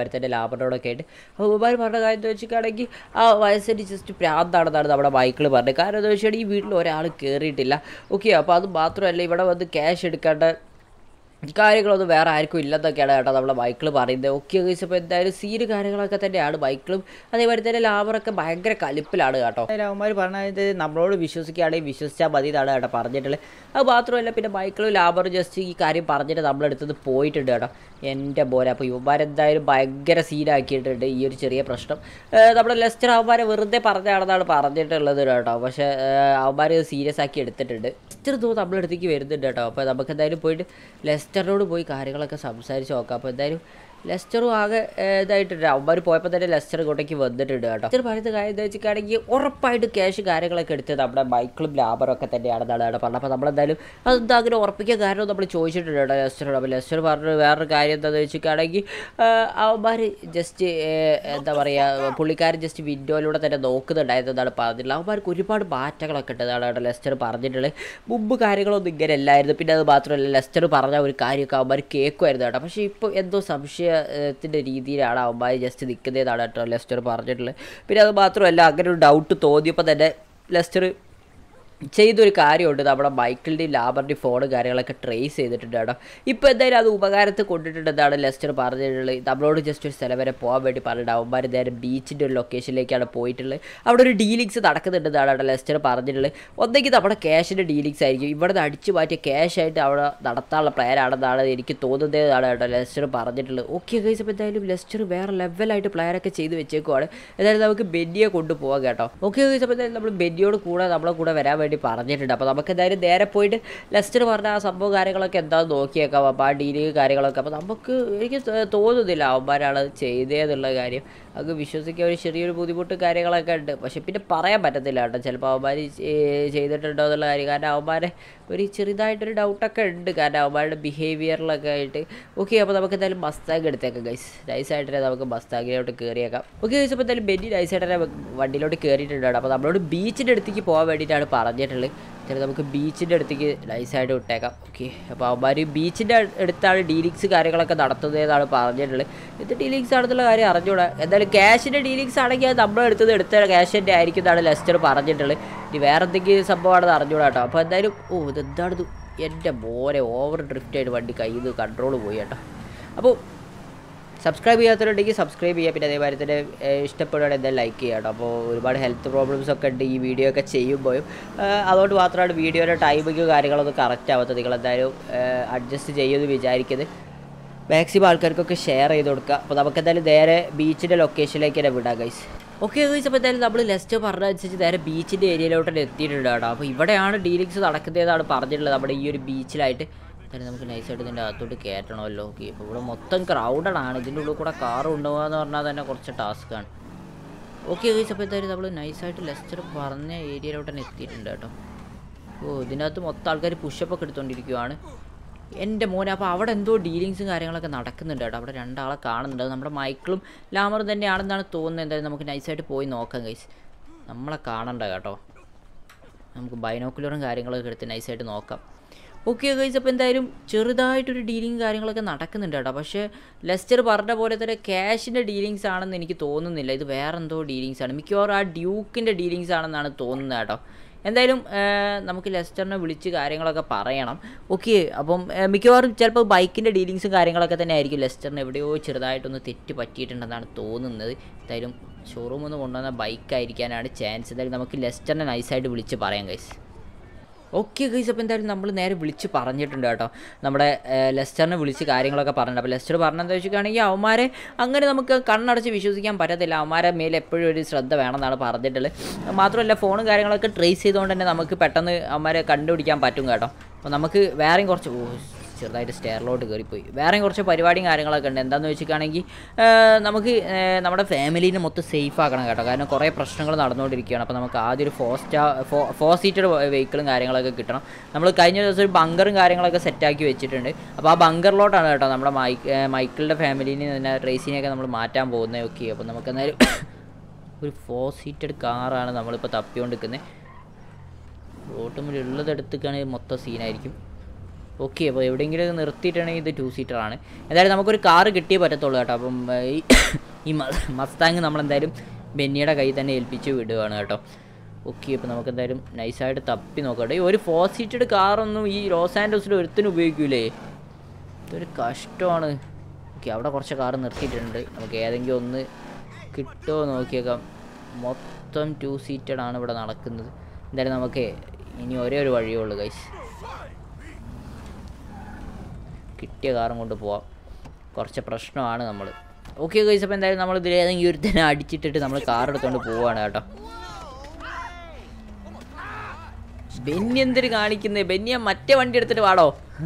അതേമാതിരി തന്നെ ലാബറോടൊക്കെ ആയിട്ട് അപ്പോൾ ഉപാർ പറഞ്ഞ കാര്യം എന്ന് വെച്ചിട്ടാണെങ്കിൽ ആ വയസ്സിന് ജസ്റ്റ് പ്രാന്താണെന്നാണ് നമ്മുടെ മൈക്കിൾ പറഞ്ഞത് കാരണം എന്താ വെച്ചാൽ ഈ വീട്ടിൽ ഒരാൾ കയറിയിട്ടില്ല ഓക്കെ അപ്പോൾ അത് മാത്രമല്ല ഇവിടെ വന്ന് ക്യാഷ് എടുക്കേണ്ട കാര്യങ്ങളൊന്നും വേറെ ആർക്കും ഇല്ലെന്നൊക്കെയാണ് കേട്ടോ നമ്മളെ ബൈക്കിൾ പറയുന്നത് ഓക്കെ ഗൈസ് അപ്പോൾ എന്തായാലും സീര് കാര്യങ്ങളൊക്കെ തന്നെയാണ് ബൈക്കിളും അതേപോലെ തന്നെ ലാബറൊക്കെ ഭയങ്കര കലിപ്പിലാണ് കേട്ടോ അവന്മാർ പറഞ്ഞത് നമ്മളോട് വിശ്വസിക്കുകയാണെങ്കിൽ വിശ്വസിച്ചാൽ മതി എന്നാണ് കേട്ടോ പറഞ്ഞിട്ടുള്ളത് അത് മാത്രമല്ല പിന്നെ ബൈക്കിളും ലാബറും ജസ്റ്റ് ഈ കാര്യം പറഞ്ഞിട്ട് നമ്മളെടുത്തത് പോയിട്ടുണ്ട് കേട്ടോ എൻ്റെ പോലെ അപ്പോൾ ഇവന്മാരെന്തായാലും ഭയങ്കര സീനാക്കിയിട്ടുണ്ട് ഈ ഒരു ചെറിയ പ്രശ്നം ഏഹ് നമ്മുടെ ലെസ്റ്റർ അവന്മാരെ വെറുതെ പറഞ്ഞാണെന്നാണ് പറഞ്ഞിട്ടുള്ളത് കേട്ടോ പക്ഷേ അവന്മാർ സീരിയസ് ആക്കി എടുത്തിട്ടുണ്ട് ലെസ്റ്റർ തോ നമ്മുടെ അടുത്തേക്ക് വരുന്നുണ്ട് കേട്ടോ അപ്പോൾ നമുക്ക് എന്തായാലും പോയിട്ട് ലെസ്റ്ററിനോട് പോയി കാര്യങ്ങളൊക്കെ സംസാരിച്ച് നോക്കാം അപ്പോൾ എന്തായാലും ലെസ്റ്ററും ആകെ ഏഹ്, ഇതായിട്ടുണ്ട് അവന്മാർ പോയപ്പോൾ തന്നെ ലെസ്റ്റർ ഇങ്ങോട്ടേക്ക് വന്നിട്ടുണ്ട് കേട്ടോ ലെസ്റ്റർ പറയുന്ന കാര്യം എന്താ വെച്ചിട്ടാണെങ്കിൽ ഉറപ്പായിട്ട് ക്യാഷ് കാര്യങ്ങളൊക്കെ എടുത്തത് നമ്മുടെ മൈക്കിളും ലാബറും ഒക്കെ തന്നെയാണെന്നാണ് അവിടെ പറഞ്ഞത് അപ്പോൾ നമ്മളെന്തായാലും അതെന്താ അങ്ങനെ ഉറപ്പിക്കാൻ കാരണം നമ്മൾ ചോദിച്ചിട്ടുണ്ട് കേട്ടോ ലെസ്റ്ററോട് അപ്പോൾ ലെസ്റ്റർ പറഞ്ഞ വേറൊരു കാര്യം എന്താണെന്ന് വെച്ചിട്ടാണെങ്കിൽ അവന്മാർ ജസ്റ്റ് എന്താ പറയുക പുള്ളിക്കാരൻ ജസ്റ്റ് വിൻഡോയിലൂടെ തന്നെ നോക്കുന്നുണ്ടായിരുന്നതാണ് പറഞ്ഞിട്ടുള്ളത് അവന്മാർക്ക് ഒരുപാട് മാറ്റങ്ങളൊക്കെ ഉണ്ടെന്നാണ് കേട്ടോ ലെസ്റ്റർ പറഞ്ഞിട്ടുള്ളത് മുമ്പ് കാര്യങ്ങളൊന്നും ഇങ്ങനെ അല്ലായിരുന്നു പിന്നെ അത് മാത്രമല്ല ലെസ്റ്റർ പറഞ്ഞ ഒരു കാര്യമൊക്കെ അവന്മാർ കേൾക്കുമായിരുന്നു കേട്ടോ പക്ഷേ ഇപ്പോൾ എന്തോ സംശയത്തിൻ്റെ രീതിയിലാണ് അവന്മാർ ജസ്റ്റ് നിൽക്കുന്നതെന്നാണ് കേട്ടോ ലെസ്റ്റർ പറഞ്ഞിട്ടുള്ളത് പിന്നെ അത് മാത്രമല്ല അങ്ങനെ ഒരു ഡൗട്ട് തോന്നിയപ്പോൾ തന്നെ ലെസ്റ്റർ ചെയ്തൊരു കാര്യമുണ്ട് നമ്മുടെ മൈക്കിളിൻ്റെയും ലാബറിൻ്റെയും ഫോൺ കാര്യങ്ങളൊക്കെ ട്രേസ് ചെയ്തിട്ടുണ്ട് കേട്ടോ ഇപ്പോൾ എന്തായാലും അത് ഉപകാരത്തിൽ കൊണ്ടിട്ടുണ്ടെന്നാണ് ലെസ്റ്റർ പറഞ്ഞിട്ടുള്ളത് നമ്മളോട് ജസ്റ്റ് ഒരു സ്ഥലം വരെ പോകാൻ വേണ്ടി പറഞ്ഞിട്ട് അവന്മാർ നേരെ ബീച്ചിൻ്റെ ഒരു ലൊക്കേഷനിലേക്കാണ് പോയിട്ടുള്ളത് അവിടെ ഒരു ഡീലിങ്സ് നടക്കുന്നുണ്ടെന്നാണ് കേട്ടോ ലെസ്റ്റർ പറഞ്ഞിട്ടുള്ളത് ഒന്നെങ്കിൽ നമ്മുടെ ക്യാഷിൻ്റെ ഡീലിങ്സ് ആയിരിക്കും ഇവിടെ നിന്ന് അടിച്ചു മാറ്റിയ ക്യാഷ് ആയിട്ട് അവിടെ നടത്താനുള്ള പ്ലാനാണെന്നാണ് എനിക്ക് തോന്നുന്നതെന്നാണ് കേട്ടോ ലെസ്റ്റർ പറഞ്ഞിട്ടുള്ളത് ഓക്കെ ഗൈസ് അപ്പോൾ എന്തായാലും ലെസ്റ്റർ വേറെ ലെവലായിട്ട് പ്ലാനൊക്കെ ചെയ്ത് വെച്ചേക്കുവാണ് എന്തായാലും നമുക്ക് ബെന്നിയെ കൊണ്ടുപോകാം കേട്ടോ ഓക്കെ ഗൈസ് അപ്പോൾ എന്തായാലും നമ്മൾ ബെന്നിയോട് കൂടെ നമ്മളെ കൂടെ വരാൻ വേണ്ടി പറഞ്ഞിട്ടുണ്ട് അപ്പോൾ നമുക്ക് എന്തായാലും നേരെ പോയിട്ട് ലെസ്റ്റർ പറഞ്ഞ ആ സംഭവം കാര്യങ്ങളൊക്കെ എന്താണെന്ന് നോക്കിയേക്കാം അപ്പോൾ ആ ഡീലിങ് കാര്യങ്ങളൊക്കെ അപ്പോൾ നമുക്ക് എനിക്ക് തോ- തോന്നുന്നില്ല അവന്മാരാണ് അത് ചെയ്തതെന്നുള്ള കാര്യം അത് വിശ്വസിക്കാൻ ഒരു ചെറിയൊരു ബുദ്ധിമുട്ട് കാര്യങ്ങളൊക്കെ ഉണ്ട് പക്ഷെ പിന്നെ പറയാൻ പറ്റത്തില്ല കേട്ടോ ചിലപ്പോൾ അവന്മാർ ചെയ്തിട്ടുണ്ടോ എന്നുള്ള കാര്യം കാരണം അവന്മാരെ ഒരു ചെറുതായിട്ടൊരു ഡൗട്ടൊക്കെ ഉണ്ട് കാരണം അവന്മാരുടെ ബിഹേവിയറിലൊക്കെ ആയിട്ട് ഓക്കെ അപ്പോൾ നമുക്ക് എന്തായാലും മസ്താഗ് എടുത്തേക്കാം ഗൈസ് നൈസായിട്ട് തന്നെ നമുക്ക് മസ്താഗിലോട്ട് കയറിയേക്കാം ഓക്കെ ഗൈസ് അപ്പോൾ എന്തായാലും ബെന്നി നൈസായിട്ട് തന്നെ വണ്ടിയിലോട്ട് കയറിയിട്ടുണ്ട് കേട്ടോ അപ്പോൾ നമ്മളോട് ബീച്ചിൻ്റെ അടുത്തേക്ക് പോകാൻ വേണ്ടിയിട്ടാണ് പറഞ്ഞിട്ടുള്ളത് ചില നമുക്ക് ബീച്ചിൻ്റെ അടുത്തേക്ക് നൈസായിട്ട് വിട്ടേക്കാം ഓക്കെ അപ്പോൾ അവന്മാർ ബീച്ചിൻ്റെ അടുത്താണ് ഡീലിങ്സ് കാര്യങ്ങളൊക്കെ നടത്തുന്നതെന്നാണ് പറഞ്ഞിട്ടുള്ളത് ഇത് ഡീലിങ്സ് ആണെന്നുള്ള കാര്യം അറിഞ്ഞൂടാ എന്തായാലും ക്യാഷിൻ്റെ ഡീലിങ്സ് ആണെങ്കിൽ അത് നമ്മുടെ അടുത്തത് എടുത്ത ക്യാഷിൻ്റെ ആയിരിക്കും എന്നാണ് ലെസ്റ്റർ പറഞ്ഞിട്ടുള്ളത് ഇനി വേറെ എന്തെങ്കിലും സംഭവമാണെന്ന് അറിഞ്ഞൂടാ കേട്ടോ അപ്പോൾ എന്തായാലും ഓ ഇതെന്താണിത് എൻ്റെ മോനെ ഓവർ ഡ്രിഫ്റ്റ് ആയിട്ട് വണ്ടി കയ്യിൽ നിന്ന് കൺട്രോൾ പോയി കേട്ടോ അപ്പോൾ സബ്സ്ക്രൈബ് ചെയ്യാത്തവരുണ്ടെങ്കിൽ സബ്സ്ക്രൈബ് ചെയ്യുക പിന്നെ അതേമാതിരി തന്നെ ഏഹ്, ഇഷ്ടപ്പെടുകയാണെങ്കിൽ എന്തായാലും ലൈക്ക് ചെയ്യുക കേട്ടോ അപ്പോൾ ഒരുപാട് ഹെൽത്ത് പ്രോബ്ലംസ് ഒക്കെ ഉണ്ട് ഈ വീഡിയോ ഒക്കെ ചെയ്യുമ്പോഴും ഏഹ്, അതുകൊണ്ട് മാത്രമാണ് വീഡിയോയുടെ ടൈമിങ് കാര്യങ്ങളൊന്നും കറക്റ്റ് ആവാത്തത് നിങ്ങൾ എന്തായാലും അഡ്ജസ്റ്റ് ചെയ്യുമെന്ന് വിചാരിക്കുന്നത് മാക്സിമം ആൾക്കാർക്കൊക്കെ ഷെയർ ചെയ്ത് കൊടുക്കുക അപ്പോൾ നമുക്ക് എന്തായാലും നേരെ ബീച്ചിൻ്റെ ലൊക്കേഷനിലേക്ക് തന്നെ വിടാം ഗൈസ് ഓക്കെ ഗൈസ് അപ്പോൾ എന്തായാലും നമ്മൾ ലെസ്റ്റ് പറഞ്ഞതനുസരിച്ച് നേരെ ബീച്ചിൻ്റെ ഏരിയയിലോട്ട് തന്നെ എത്തിയിട്ടുണ്ട് കേട്ടോ അപ്പോൾ ഇവിടെയാണ് ഡീലിങ്സ് നടക്കുന്നതെന്നാണ് പറഞ്ഞിട്ടുള്ളത് നമ്മുടെ ഈ ഒരു ബീച്ചിലായിട്ട് എന്തായാലും നമുക്ക് നൈസായിട്ട് ഇതിൻ്റെ അകത്തോട്ട് കയറ്റണമല്ലോ ഓക്കെ ഇപ്പോൾ ഇവിടെ മൊത്തം ക്രൗഡഡ് ആണ് ഇതിൻ്റെ ഉള്ളിൽ കൂടെ കാർ കൊണ്ടുപോകുക എന്ന് പറഞ്ഞാൽ തന്നെ കുറച്ച് ടാസ്ക്കാണ് ഓക്കെ ഗൈസ് അപ്പോൾ എന്തായാലും നമ്മൾ നൈസായിട്ട് ലെസ്റ്റർ പറഞ്ഞ ഏരിയയിലോട്ട് തന്നെ എത്തിയിട്ടുണ്ട് കേട്ടോ ഓ ഇതിനകത്ത് മൊത്തം ആൾക്കാർ പുഷപ്പൊക്കെ എടുത്തുകൊണ്ടിരിക്കുവാണ് എൻ്റെ മോനെ അപ്പോൾ അവിടെ എന്തോ ഡീലിങ്സും കാര്യങ്ങളൊക്കെ നടക്കുന്നുണ്ട് കേട്ടോ അവിടെ രണ്ടാളെ കാണുന്നുണ്ട് അത് നമ്മുടെ മൈക്കിളും ലാമറും തന്നെയാണെന്നാണ് തോന്നുന്നത് എന്തായാലും നമുക്ക് നൈസായിട്ട് പോയി നോക്കാം ഗൈസ് നമ്മളെ കാണണ്ട കേട്ടോ നമുക്ക് ബൈനോക്കുലറും കാര്യങ്ങളൊക്കെ എടുത്ത് നൈസായിട്ട് നോക്കാം ഓക്കെ ഗൈസ് അപ്പോൾ എന്തായാലും ചെറുതായിട്ടൊരു ഡീലിങ് കാര്യങ്ങളൊക്കെ നടക്കുന്നുണ്ട് കേട്ടോ പക്ഷേ ലെസ്റ്റർ പറഞ്ഞ പോലെ തന്നെ ക്യാഷിൻ്റെ ഡീലിങ്സ് ആണെന്ന് എനിക്ക് തോന്നുന്നില്ല ഇത് വേറെ എന്തോ ഡീലിങ്സ് ആണ് മിക്കവാറും ആ ഡ്യൂക്കിൻ്റെ ഡീലിങ്സ് ആണെന്നാണ് തോന്നുന്നത് കേട്ടോ എന്തായാലും ആ, നമുക്ക് ലെസ്റ്ററിനെ വിളിച്ച് കാര്യങ്ങളൊക്കെ പറയണം ഓക്കെ അപ്പം ആ, മിക്കവാറും ചിലപ്പോൾ ബൈക്കിൻ്റെ ഡീലിങ്സും കാര്യങ്ങളൊക്കെ തന്നെ ആയിരിക്കും ലെസ്റ്ററിന് എവിടെയോ ചെറുതായിട്ടൊന്ന് തെറ്റ് പറ്റിയിട്ടുണ്ടെന്നാണ് തോന്നുന്നത് എന്തായാലും ഷോറൂമിൽ നിന്ന് കൊണ്ടുവന്ന ബൈക്ക് ആയിരിക്കാനാണ് ചാൻസ് എന്തായാലും നമുക്ക് ലെസ്റ്ററിനെ നൈസായിട്ട് വിളിച്ച് പറയാം ഗൈസ് ഓക്കെ ഗൈസ് അപ്പോൾ എന്തായാലും നമ്മൾ നേരെ വിളിച്ച് പറഞ്ഞിട്ടുണ്ട് കേട്ടോ നമ്മുടെ ഏഹ്, ലെസ്റ്ററിനെ വിളിച്ച് കാര്യങ്ങളൊക്കെ പറഞ്ഞിട്ടുണ്ട് അപ്പോൾ ലെസ്റ്റർ പറഞ്ഞതെന്ന് വെച്ചിട്ടാണെങ്കിൽ അവന്മാരെ അങ്ങനെ നമുക്ക് കണ്ണടച്ച് വിശ്വസിക്കാൻ പറ്റത്തില്ല അവന്മാരെ മേൽ എപ്പോഴും ഒരു ശ്രദ്ധ വേണമെന്നാണ് പറഞ്ഞിട്ടുള്ളത് മാത്രമല്ല ഫോണും കാര്യങ്ങളൊക്കെ ട്രേസ് ചെയ്തുകൊണ്ട് തന്നെ നമുക്ക് പെട്ടെന്ന് അവന്മാരെ കണ്ടുപിടിക്കാൻ പറ്റും കേട്ടോ അപ്പോൾ നമുക്ക് വേറെയും കുറച്ച് ഓ ചെറുതായിട്ട് സ്റ്റെയറിലോട്ട് കയറിപ്പോയി വേറെയും കുറച്ച് പരിപാടിയും കാര്യങ്ങളൊക്കെ ഉണ്ട് എന്താണെന്ന് വെച്ചിട്ടാണെങ്കിൽ നമുക്ക് ഏഹ്, നമ്മുടെ ഫാമിലീനെ മൊത്തം സേഫ് ആക്കണം കേട്ടോ കാരണം കുറേ പ്രശ്നങ്ങൾ നടന്നുകൊണ്ടിരിക്കുകയാണ് അപ്പോൾ നമുക്ക് ആദ്യം ഒരു ഫോർ സ്റ്റാ ഫോ ഫോർ സീറ്റഡ് വെഹിക്കിളും കാര്യങ്ങളൊക്കെ കിട്ടണം നമ്മൾ കഴിഞ്ഞ ദിവസം ഒരു ബങ്കറും കാര്യങ്ങളൊക്കെ സെറ്റാക്കി വെച്ചിട്ടുണ്ട് അപ്പോൾ ആ ബങ്കറിലോട്ടാണ് കേട്ടോ നമ്മുടെ മൈക്ക് ഏഹ്, മൈക്കിളുടെ ഫാമിലീനെ തന്നെ റേസിനെയൊക്കെ നമ്മൾ മാറ്റാൻ പോകുന്നത് ഓക്കെ അപ്പോൾ നമുക്ക് എന്തായാലും ഒരു ഫോർ സീറ്റഡ് കാറാണ് നമ്മളിപ്പോൾ തപ്പിക്കൊണ്ട് നിൽക്കുന്നത് റോട്ടുമ്പിൽ ഉള്ളത് എടുത്തിക്കാണെങ്കിൽ മൊത്തം സീനായിരിക്കും ഓക്കെ അപ്പോൾ എവിടെയെങ്കിലും നിർത്തിയിട്ടാണെങ്കിൽ ഇത് ടു സീറ്ററാണ് എന്തായാലും നമുക്കൊരു കാറ് കിട്ടിയേ പറ്റത്തുള്ളൂ കേട്ടോ അപ്പം ഏ, ഈ ഈ മസ്താങ് നമ്മളെന്തായാലും ബെന്നിയുടെ കയ്യിൽ തന്നെ ഏൽപ്പിച്ച് വിടുകയാണ് കേട്ടോ ഓക്കെ അപ്പോൾ നമുക്ക് എന്തായാലും നൈസായിട്ട് തപ്പി നോക്കട്ടെ ഈ ഒരു ഫോർ സീറ്റഡ് കാറൊന്നും ഈ ലോസ് ആൻഡോസിൽ ഒരുത്തിനും ഉപയോഗിക്കൂലേ ഇതൊരു കഷ്ടമാണ് ഓക്കെ അവിടെ കുറച്ച് കാറ് നിർത്തിയിട്ടുണ്ട് നമുക്ക് ഏതെങ്കിലും ഒന്ന് കിട്ടുമോ നോക്കിയേക്കാം മൊത്തം ടു സീറ്റഡ് ആണ് ഇവിടെ നടക്കുന്നത് എന്തായാലും നമുക്ക് ഇനി ഒരേ ഒരു വഴിയേ ഉള്ളൂ ഗൈസ് കിട്ടിയ കാറും കൊണ്ട് പോവാം കുറച്ച് പ്രശ്നമാണ് നമ്മൾ ഓക്കെ ഗൈസ് അപ്പോൾ എന്തായാലും നമ്മൾ ഇതിൽ ഏതെങ്കിലും ഒരുത്തനെ അടിച്ചിട്ടിട്ട് നമ്മൾ കാർ എടുത്തുകൊണ്ട് പോവാണ് കേട്ടോ ബെന്നി എന്തിന് കാണിക്കുന്നത് ബെന്നിയ മറ്റേ വണ്ടി എടുത്തിട്ട് വാടോ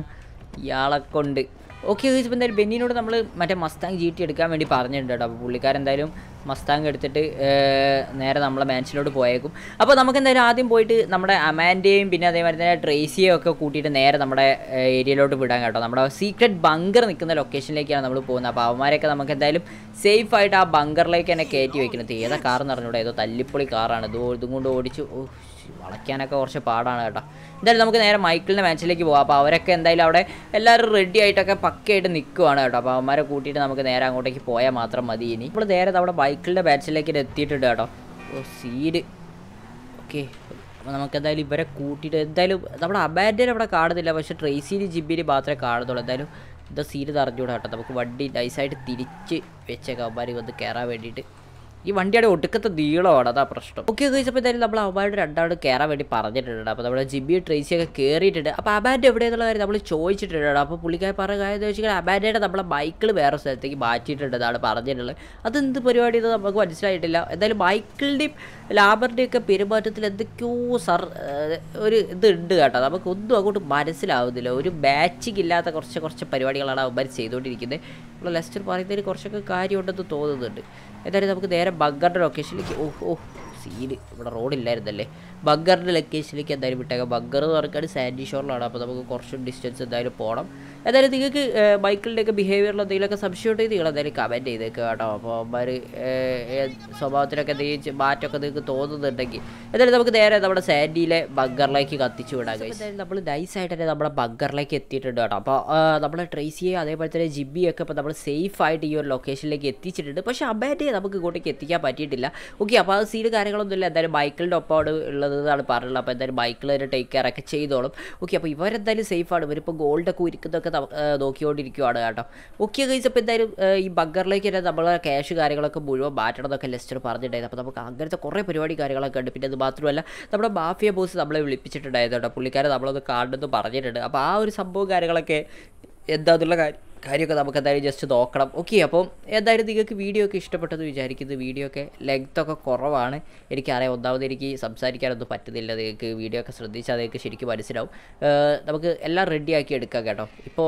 ഇയാളെ കൊണ്ട് ഓക്കെ ഗൈസ് ഇപ്പോൾ എന്തായാലും ബെന്നിനോട് നമ്മൾ മറ്റേ മസ്താങ് ജി ടി എടുക്കാൻ വേണ്ടി പറഞ്ഞിട്ടുണ്ട് കേട്ടോ അപ്പോൾ പുള്ളിക്കാരൻ എന്തായാലും മസ്താങ് എടുത്തിട്ട് ഏർ, നേരെ നമ്മളെ മാച്ചിലോട്ട് പോയേക്കും അപ്പോൾ നമുക്ക് എന്തായാലും ആദ്യം പോയിട്ട് നമ്മുടെ അമാൻ്റെയും പിന്നെ അതേമാതിരി തന്നെ ട്രേസിയെയും ഒക്കെ കൂട്ടിയിട്ട് നേരെ നമ്മുടെ ഏരിയയിലോട്ട് വിടാൻ കേട്ടോ നമ്മുടെ സീക്രട്ട് ബങ്കർ നിൽക്കുന്ന ലൊക്കേഷനിലേക്കാണ് നമ്മൾ പോകുന്നത് അപ്പോൾ അവന്മാരെയൊക്കെ നമുക്ക് എന്തായാലും സേഫ് ആയിട്ട് ആ ബങ്കറിലേക്ക് തന്നെ കയറ്റി വെക്കുന്നത് ഏതാ കാർ എന്ന് പറഞ്ഞൂടെ ഏതോ തല്ലിപ്പൊളി കാറാണ് ഇത് ഇതും കൊണ്ട് ഓടിച്ചു ഓ വളയ്ക്കാനൊക്കെ കുറച്ച് പാടാണ് കേട്ടോ എന്തായാലും നമുക്ക് നേരെ മൈക്കിളിൻ്റെ മാച്ചിലേക്ക് പോകാം അപ്പോൾ അവരൊക്കെ എന്തായാലും അവിടെ എല്ലാവരും റെഡി ആയിട്ടൊക്കെ പക്കയായിട്ട് നിൽക്കുവാണ് കേട്ടോ അപ്പോൾ അവന്മാരെ കൂട്ടിയിട്ട് നമുക്ക് നേരെ അങ്ങോട്ടേക്ക് പോയാൽ മാത്രം മതി ഇനി നമ്മൾ നേരെ നമ്മുടെ മൈക്കിളിൻ്റെ മാച്ചിലേക്ക് എത്തിയിട്ടുണ്ട് കേട്ടോ ഓ സീഡ് ഓക്കെ അപ്പോൾ നമുക്ക് എന്തായാലും ഇവരെ കൂട്ടിയിട്ട് എന്തായാലും നമ്മുടെ അബാൻഡൻ അവിടെ കാണുന്നില്ല പക്ഷേ ട്രേസിയിൽ ജിബിയിൽ മാത്രമേ കാണുന്നുള്ളൂ എന്തായാലും ഇത് സീറ്റ് തറഞ്ഞൂടാ കേട്ടോ നമുക്ക് വണ്ടി നൈസായിട്ട് തിരിച്ച് വെച്ചേക്കാം അവന്മാർ വന്ന് കയറാൻ വേണ്ടിയിട്ട് ഈ വണ്ടിയുടെ ഒടുക്കത്തെ നീളമാണ് അതാ പ്രശ്നം ഓക്കെ കഴിച്ചപ്പോൾ എന്തായാലും നമ്മൾ അവന്മാരുടെ രണ്ടാളും കയറാൻ വേണ്ടി പറഞ്ഞിട്ടുണ്ട് അപ്പോൾ നമ്മുടെ ജിബി ട്രേസി ഒക്കെ കയറിയിട്ടുണ്ട് അപ്പോൾ അബാൻഡ് എവിടെയെന്നുള്ള കാര്യം നമ്മൾ ചോദിച്ചിട്ടുണ്ട് അപ്പോൾ പുള്ളിക്കാരി പറഞ്ഞ കാര്യം എന്ന് വെച്ചാൽ അബാൻഡയുടെ നമ്മളെ ബൈക്കിൾ വേറെ സ്ഥലത്തേക്ക് മാറ്റിയിട്ടുണ്ട് എന്നാണ് പറഞ്ഞിട്ടുള്ളത് അതെന്ത് പരിപാടി എന്ന് നമുക്ക് മനസ്സിലായിട്ടില്ല എന്തായാലും ബൈക്കിളിൻ്റെയും ലാബറിൻ്റെയും ഒക്കെ പെരുമാറ്റത്തിൽ എന്തൊക്കെയോ സർ ഏഹ് ഒരു ഇത് ഉണ്ട് കേട്ടോ നമുക്ക് ഒന്നും അങ്ങോട്ട് മനസ്സിലാവുന്നില്ല ഒരു മാച്ചിങ് ഇല്ലാത്ത കുറച്ച് കുറച്ച് പരിപാടികളാണ് അവന്മാർ ചെയ്തുകൊണ്ടിരിക്കുന്നത് നമ്മൾ ലെസ്റ്റർ പറയുന്നതിൽ കുറച്ചൊക്കെ കാര്യമുണ്ടെന്ന് തോന്നുന്നുണ്ട് എന്തായാലും നമുക്ക് നേരെ ബഗ്ഗറിൻ്റെ ലൊക്കേഷനിലേക്ക് ഓ ഓ സീല് ഇവിടെ റോഡില്ലായിരുന്നല്ലേ ബഗ്ഗറിൻ്റെ ലൊക്കേഷനിലേക്ക് എന്തായാലും വിട്ടേക്കാം ബഗ്ഗർ എന്ന് പറഞ്ഞാൽ സാൻഡി ഷോറിലാണ് അപ്പോൾ നമുക്ക് കുറച്ച് ഡിസ്റ്റൻസ് എന്തായാലും പോകണം എന്തായാലും നിങ്ങൾക്ക് ബൈക്കിൻ്റെയൊക്കെ ബിഹേവിയറിൽ എന്തെങ്കിലുമൊക്കെ സംശയം ഉണ്ടെങ്കിൽ നിങ്ങൾ എന്തായാലും കമൻറ്റ് ചെയ്തേക്കുക കേട്ടോ അപ്പോൾ അവന്മാർ സ്വഭാവത്തിലൊക്കെ എന്തെങ്കിലും മാറ്റമൊക്കെ നിങ്ങൾക്ക് തോന്നുന്നുണ്ടെങ്കിൽ എന്തായാലും നമുക്ക് നേരെ നമ്മുടെ സാൻഡിയിലെ ബഗ്ഗറിലേക്ക് കത്തിച്ചു വിടാം guys. എന്തായാലും നമ്മൾ നൈസായിട്ട് തന്നെ നമ്മുടെ ബഗ്ഗറിലേക്ക് എത്തിയിട്ടുണ്ട് കേട്ടോ അപ്പോൾ നമ്മുടെ ട്രേസിയെ അതേപോലെ തന്നെ ജിബിയൊക്കെ ഇപ്പോൾ നമ്മൾ സേഫ് ആയിട്ട് ഈ ഒരു ലൊക്കേഷനിലേക്ക് എത്തിച്ചിട്ടുണ്ട് പക്ഷേ അബാൻഡെ നമുക്ക് ഇങ്ങോട്ടേക്ക് എത്തിക്കാൻ പറ്റിയിട്ടില്ല ഓക്കെ അപ്പോൾ ആ സീഡ് കാര്യങ്ങളൊന്നും ഇല്ല എന്തായാലും ബൈക്കിളിൻ്റെ ഒപ്പമാണ് ഉള്ളത് എന്നാണ് പറഞ്ഞുള്ളത് അപ്പോൾ എന്തായാലും ബൈക്കിൾ തന്നെ ടേക്ക് കെയർ ഒക്കെ ചെയ്തോളും ഓക്കെ അപ്പോൾ ഇവരെന്തായാലും സേഫാണ് ഇവരിപ്പോൾ ഗോൾഡൊക്കെ ഉരിക്കുന്നതൊക്കെ നമ്മ- ഏർ നോക്കിക്കൊണ്ടിരിക്കുവാണ് കേട്ടോ ഓക്കെ ഗൈസ് അപ്പോൾ എന്തായാലും ഏർ ഈ ബഗ്ഗറിലേക്ക് തന്നെ നമ്മളെ ക്യാഷ് കാര്യങ്ങളൊക്കെ മുഴുവൻ മാറ്റണം എന്നൊക്കെ ലെസ്റ്റർ പറഞ്ഞിട്ടുണ്ടായിരുന്നു അപ്പോൾ നമുക്ക് അങ്ങനത്തെ കുറേ പരിപാടി കാര്യങ്ങളൊക്കെ ഉണ്ട് പിന്നെ അത് മാത്രമല്ല നമ്മുടെ മാഫിയ ബോസ് നമ്മളെ വിളിപ്പിച്ചിട്ടുണ്ടായിരുന്നു കേട്ടോ പുള്ളിക്കാരെ നമ്മളൊന്ന് കാണുമെന്ന് പറഞ്ഞിട്ടുണ്ട് അപ്പോൾ ആ ഒരു സംഭവം കാര്യങ്ങളൊക്കെ എന്താന്നുള്ള കാര്യം കാര്യമൊക്കെ നമുക്ക് എന്തായാലും ജസ്റ്റ് നോക്കണം ഓക്കെ അപ്പം എന്തായാലും നിങ്ങൾക്ക് വീഡിയോ ഒക്കെ ഇഷ്ടപ്പെട്ടെന്ന് വിചാരിക്കുന്നത് വീഡിയോ ഒക്കെ ലെങ്ത് ഒക്കെ കുറവാണ് എനിക്കറിയാം ഒന്നാമത് എനിക്ക് സംസാരിക്കാനൊന്നും പറ്റുന്നില്ല നിങ്ങൾക്ക് വീഡിയോ ഒക്കെ ശ്രദ്ധിച്ചാൽ നിങ്ങൾക്ക് ശരിക്കും മനസ്സിലാവും ഏർ നമുക്ക് എല്ലാം റെഡിയാക്കി എടുക്കാം കേട്ടോ ഇപ്പോൾ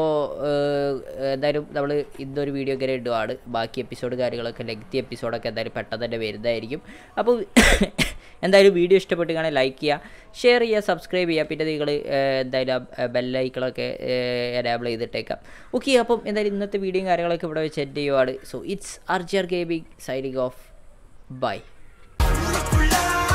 എന്തായാലും നമ്മൾ ഇന്നൊരു വീഡിയോ ഇങ്ങനെ ഇടുവാണ് ബാക്കി എപ്പിസോഡ് കാര്യങ്ങളൊക്കെ ലെങ്തി എപ്പിസോഡൊക്കെ എന്തായാലും പെട്ടെന്ന് തന്നെ വരുന്നതായിരിക്കും അപ്പോൾ എന്തായാലും വീഡിയോ ഇഷ്ടപ്പെട്ട് കാണാൻ ലൈക്ക് ചെയ്യുക ഷെയർ ചെയ്യുക സബ്സ്ക്രൈബ് ചെയ്യുക പിന്നെ നിങ്ങൾ എന്തായാലും ബെല്ലൈക്കളൊക്കെ എനാബിൾ ചെയ്തിട്ടേക്കാം ഓക്കെ അപ്പം എന്തായാലും ഇന്നത്തെ വീഡിയോയും കാര്യങ്ങളൊക്കെ ഇവിടെ വെച്ച് എൻഡ് ചെയ്യുവാണ് സോ ഇറ്റ്സ് അർജർ gaming signing off bye Love.